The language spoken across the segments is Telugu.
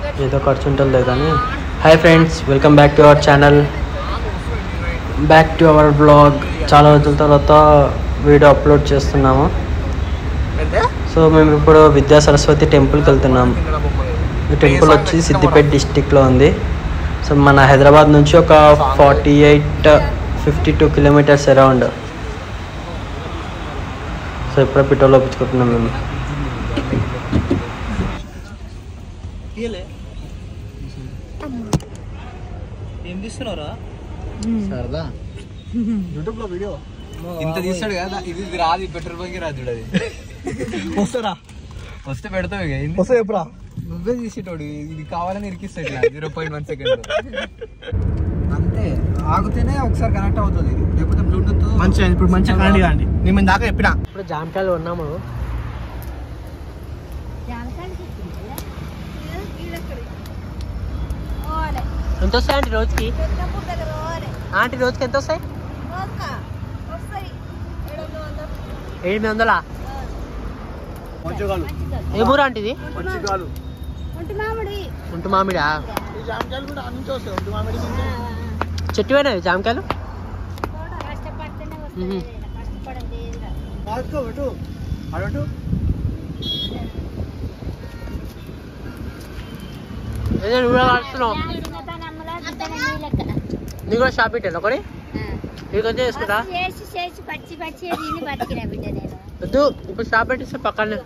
ఏదో ఖర్చు ఉంటుందిలే కానీ hi friends welcome back to our channel back to our blog చాలా రోజుల తర్వాత వీడియో అప్లోడ్ చేస్తున్నాము సో మేము ఇప్పుడు విద్యా సరస్వతి టెంపుల్కి వెళ్తున్నాం ఈ టెంపుల్ వచ్చి సిద్దిపేట డిస్టిక్లో ఉంది సో మన హైదరాబాద్ నుంచి ఒక forty eight fifty two kilometres around so ఇప్పుడే పెట్రోల్ ఒప్పించుకుంటున్నాం మేము ఏం తీస్తున్నారా సరదా యూట్యూబ్ లో వీడియో ఇంత తీస్తాడు కదా ఇది ఇది రాదు పెట్రోల్ బంక్ రాదు చూడు అది వస్తారా వస్తే పెడతావు ఇక ఏంది? వస్తా చెప్పురా నువ్వే తీసేటోడు ఇది కావాలని ఇరికిస్తాడు ఇట్లా జీరో పాయింట్ వన్ సెకండ్ అంతే ఆగితేనే ఒకసారి కనెక్ట్ అవుతుంది ఇది లేకపోతే బ్లూటూత్ మంచిగా ఇప్పుడు మంచిగా కనండి కాండి నేను ఇందాక చెప్పిన ఇప్పుడు జామకాయలు ఉన్నాము ఎంత వస్తాయి ఆంటీ రోజుకి ఆంటీ రోజుకి ఎంత వస్తాయి ఎనిమిది వందలా మంచిగాలు ఏ ఊరు ఆంటీది మంచిగాలు ఉంటు మామిడా ఈ జామకాయలు కూడా అన్ని వస్తాయి ఒంటి మామిడి నుంచి. చెట్టు పోయినాయి జామకాయలు మ్మ్. మార్చుకో పెట్టు అడటు ఏదో నువ్వు కూడా కాడుస్తున్నావు నీకు కూడా షాప్ పెట్టాను ఒకటి నీకు వచ్చి చేసుకుంటా చేసి చేసి పచ్చి పచ్చి తిని బతికిన బిడ్డ నేను వద్దు ఇప్పుడు షాప్ పెట్టిస్తే పక్కనే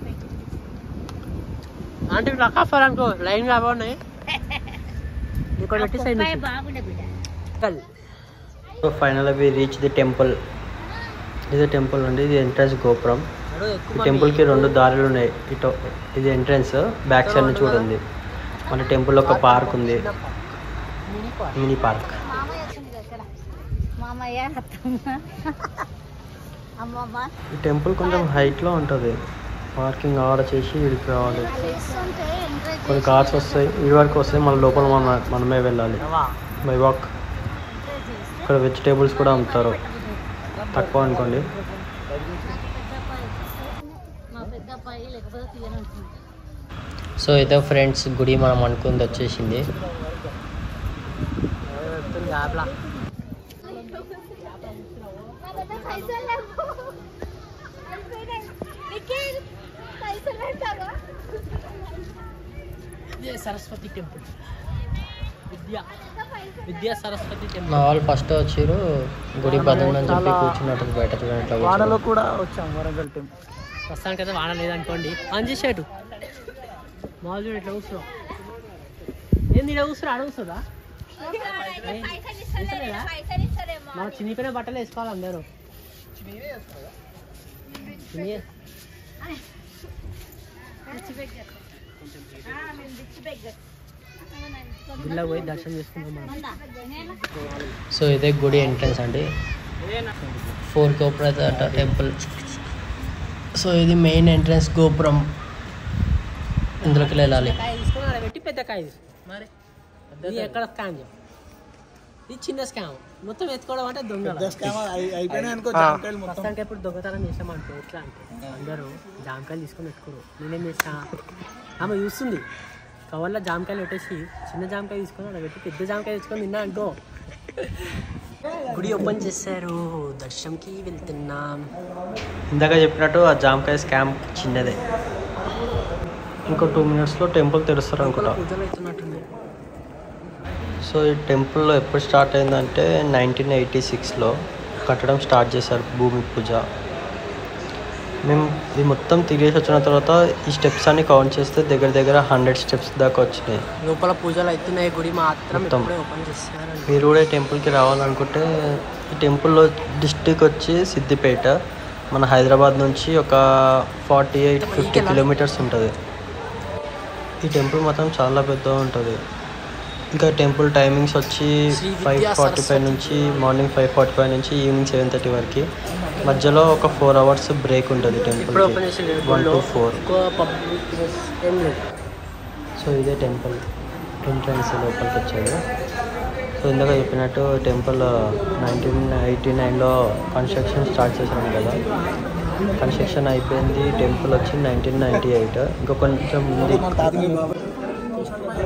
ఆంటీ నాకు ఆఫర్ అనుకో లైన్ గా ఉన్నాయి ఇక్కడ పెట్టిస్తాయి పప్పాయ బాగుండే బిడ్డ so final we reach the temple ఇది టెంపుల్ అండి ఇది ఎంట్రన్స్ గోపురం ఈ టెంపుల్కి రెండు దారులు ఉన్నాయి ఇటు ఇది ఎంట్రన్స్ బ్యాక్ సైడ్ నుంచి కూడా ఉంది మన టెంపుల్ ఒక పార్క్ ఉంది మినీ పార్క్ మామయ్య వచ్చింది కదా ఇక్కడ మామయ్య అత్తమ్మ అమ్మమ్మ ఈ టెంపుల్ కొంచెం హైట్లో ఉంటుంది పార్కింగ్ ఆడ చేసి ఇడికి రావాలి చేస్తుంటే ఎంకరేజ్ కొన్ని కార్స్ వస్తాయి ఇడి వరకు వస్తాయి మన లోపల మన మనమే వెళ్ళాలి బై వాక్ ఇక్కడ వెజిటేబుల్స్ కూడా అమ్ముతారు తక్కువ అనుకోండి మా పెద్ద అబ్బాయి లేకపోతే తీయనుంటుంది సో ఇదే ఫ్రెండ్స్ గుడి మనం అనుకుంది వచ్చేసింది మా పెద్ద పైసలు లేవు అయిపోయినాయి. నిఖిల్, పైసలు పెడతావా? సరస్వతి టెంపుల్ విద్యా పెద్ద పైసలు విద్యా సరస్వతి టెంపుల్ మా వాళ్ళు ఫస్ట్ వచ్చిర్రు గుడి బదులు అని చెప్పి కూర్చున్నట్టు బయట చూడండి ఇట్లా వాడలో కూర్చున్నారు. కూడా వచ్చాం వరంగల్ టెంపుల్ ప్రస్తుతానికి అయితే వాన లేదనుకోండి ఆన్ చేసేటు మామూలు చూడు ఇట్లా కూర్చున్నాం ఏంది ఇలా కూర్చున్నా ఆడ కూర్చుందా పైసలు ఇస్తలేరా? పైసలు ఇస్తలేమో. మన చినిపోయిన బట్టలు వేసుకోవాలి అందరూ చిన్ని- రిచ్ బెగ్గర్. ఆ, మేము రిచ్ బెగ్గర్. అవునండి. గుడిలోకి పోయి దర్శనం చేసుకుంటాం మనం ఉందా? నేను సో ఇదే గుడి ఎంట్రన్స్ అండి ఫోర్ గోపుర టెంపుల్ సో ఇది మెయిన్ ఎంట్రన్స్ గోపురం ఇందులోకి వెళ్ళాలి పెట్టి పెద్ద కాయ మరి ఇది ఎక్కడ స్కామ్ ఇది చిన్న స్కామ్ మొత్తం ఎత్తుకోవడం అంటే దొంగ స్కామ్ అయిపోయినాయి అనుకో జామకాయలు మొత్తం ప్రస్తుతానికి ఎప్పుడు దొంగతనం చేసామనుకో ఎట్లా అంటే అందరూ జామకాయలు తీసుకొని పెట్టుకోరు నేనేం చేస్తా ఆమె చూస్తుంది కవర్లో జామకాయలు పెట్టేసి చిన్న జామకాయ తీసుకొని అలా పెట్టి పెద్ద జామకాయ తెచ్చుకొని తిన్నా అనుకో గుడి ఓపెన్ చేశారు దర్శనంకి వెళ్తున్నాం ఇందాక చెప్పినట్టు ఆ జామకాయ స్కామ్ చిన్నదే ఇంకో టూ మినిట్స్లో టెంపుల్ తెరుస్తారు అనుకుంటా పూజలు అవుతున్నట్టుంది సో ఈ టెంపుల్ ఎప్పుడు స్టార్ట్ అయిందంటే నైన్టీన్ ఎయిటీ సిక్స్లో కట్టడం స్టార్ట్ చేశారు భూమి పూజ మేము ఇది మొత్తం తిరిగేసి వచ్చిన తర్వాత ఈ స్టెప్స్ అన్ని కౌంట్ చేస్తే దగ్గర దగ్గర హండ్రెడ్ స్టెప్స్ దాకా వచ్చినాయి లోపల పూజలు అవుతున్నాయి గుడి మాత్రం మొత్తం. ఇప్పుడే ఓపెన్ చేస్తారండి మీరు కూడా ఈ టెంపుల్కి రావాలనుకుంటే ఈ టెంపుల్లో డిస్టిక్ వచ్చి సిద్దిపేట మన హైదరాబాద్ నుంచి ఒక ఫార్టీ ఎయిట్ ఫిఫ్టీ కిలోమీటర్స్ ఉంటుంది ఈ టెంపుల్ మాత్రం చాలా పెద్దగా ఉంటుంది ఇంకా టెంపుల్ టైమింగ్స్ వచ్చి Sri five Vidya forty five Saraswati. నుంచి మార్నింగ్ ఫైవ్ ఫార్టీ ఫైవ్ నుంచి ఈవినింగ్ సెవెన్ థర్టీ వరకు మధ్యలో ఒక ఫోర్ అవర్స్ బ్రేక్ ఉంటుంది ఇప్పుడు ఓపెన్ టెంపుల్ చేసింది వన్ టు ఫోర్ ఎక్కువ పబ్లిక్ ఏం లేదు సో ఇదే టెంపుల్ ఎంట్రన్స్ లోపలికి వచ్చేది సో ఇందాక చెప్పినట్టు టెంపుల్ నైన్టీన్ ఎయిటీ నైన్లో కన్స్ట్రక్షన్ స్టార్ట్ చేశాను కదా కన్స్ట్రక్షన్ అయిపోయింది టెంపుల్ వచ్చి నైన్టీన్ నైంటీ ఎయిట్ ఇంకా కొంచెం ఉంది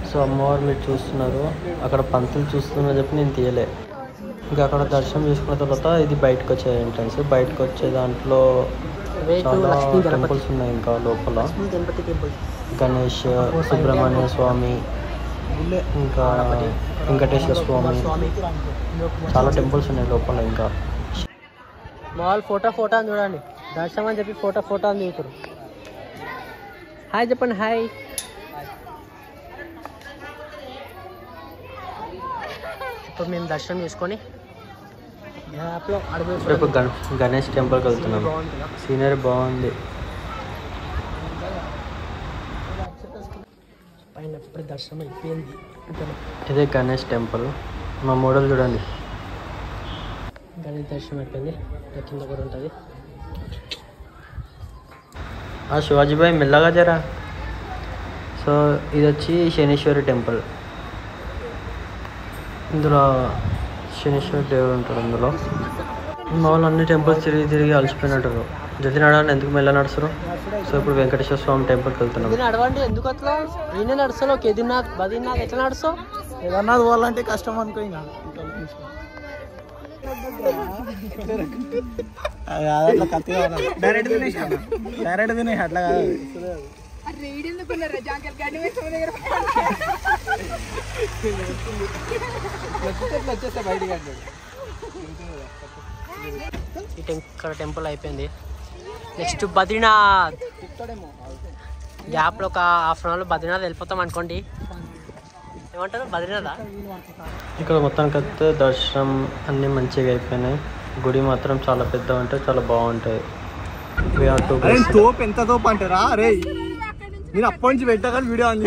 సో అమ్మవారు మీరు చూస్తున్నారు అక్కడ పంతులు చూస్తున్నా చెప్పి నేను తీయలే ఇంకా అక్కడ దర్శనం చేసుకున్న తర్వాత ఇది బయటకు వచ్చే ఎంట్రన్స్ బయటకు వచ్చే దాంట్లో చాలా టెంపుల్స్ ఉన్నాయి ఇంకా లోపల గణపతి టెంపుల్ గణేష్ సుబ్రహ్మణ్య స్వామి ఇంకా వెంకటేశ్వర స్వామి చాలా టెంపుల్స్ ఉన్నాయి లోపల ఇంకా మాల్ ఫోటో ఫోటో అని చూడండి దర్శనం అని చెప్పి ఫోటో ఫోటో అని దిగుతారు హాయ్ చెప్పండి హాయ్ ఇప్పుడు మేము దర్శనం చేసుకొని గ్యాప్లో అడుగు రేపు గణ గణేష్ టెంపుల్కి వెళ్తున్నాం బాగుంటుందా సీనరీ బాగుంది పైన ఇప్పుడు దర్శనం అయిపోయింది ఇంకా ఇదే గణేష్ టెంపుల్ మా మోడల్ చూడండి గణేష్ దర్శనం అయిపోయింది ఇంకా కింద కూడా ఉంటుంది ఆ శివాజీబాయ్ మెల్లగా జరా సో ఇది వచ్చి శనీశ్వరి టెంపుల్ ఇందులో శనీశ్వరి దేవుడు ఉంటాడు అందులో మా వాళ్ళు అన్ని టెంపుల్స్ తిరిగి తిరిగి అలసిపోయినట్టు జల్దీ నడవని ఎందుకు మెల్ల నడుస్తారు సో ఇప్పుడు వెంకటేశ్వర స్వామి టెంపుల్కి వెళ్తున్నాం ఇది నడవండి ఎందుకు అట్లా నేనే నడుస్తావు కేదార్నాథ్ బద్రీనాథ్ ఎట్లా నడుస్తావు ఏదన్నా పోవాలంటే కష్టం అనుకో ఇంకా అట్లా కత్తిగా డైరెక్ట్ తినేసి డైరెక్ట్ తినేసి అట్లా కాదు వచ్చేస్తే బయటికి అంటాడు ఈ టెం ఇక్కడ టెంపుల్ అయిపోయింది నెక్స్ట్ బద్రీనాథ్ గ్యాప్లో ఒక హాఫ్ అన్ అవర్లో బద్రీనాథ్ వెళ్ళిపోతాం అనుకోండి ఏమంటారు బద్రీనాథా ఇక్కడ మొత్తానికి అయితే దర్శనం అన్నీ మంచిగా అయిపోయినాయి గుడి మాత్రం చాలా పెద్ద ఉంటాయి చాలా బాగుంటాయి We are two అరే guys. తోపు ఎంత తోపు అంటారా అరే నేను అప్పటి నుంచి పెట్టగానే వీడియో ఆన్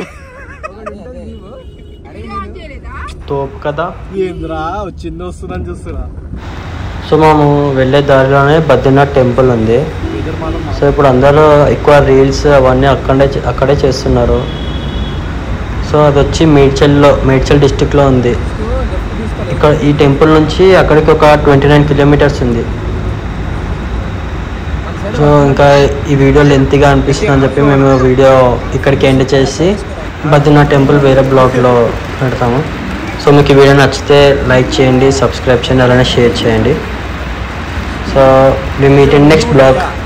తోపు కదా ఏంద్రా వచ్చిందో వస్తుందని చూస్తున్నా సో మేము వెళ్ళే దారిలోనే బద్రీనాథ్ టెంపుల్ ఉంది సో ఇప్పుడు అందరూ ఎక్కువ రీల్స్ అవన్నీ అక్కడే అక్కడే చేస్తున్నారు సో అది వచ్చి మేడ్చల్లో మేడ్చల్ డిస్టిక్లో ఉంది ఇక్కడ ఈ టెంపుల్ నుంచి అక్కడికి ఒక ట్వంటీ నైన్ కిలోమీటర్స్ ఉంది సో ఇంకా ఈ వీడియో లెంతీగా అనిపిస్తుంది అని చెప్పి మేము వీడియో ఇక్కడికి ఎండ్ చేసి బద్రీనాథ్ టెంపుల్ వేరే బ్లాగ్లో పెడతాము సో మీకు ఈ వీడియో నచ్చితే లైక్ చేయండి సబ్స్క్రైబ్ చేయండి అలానే షేర్ చేయండి so we meet in next blog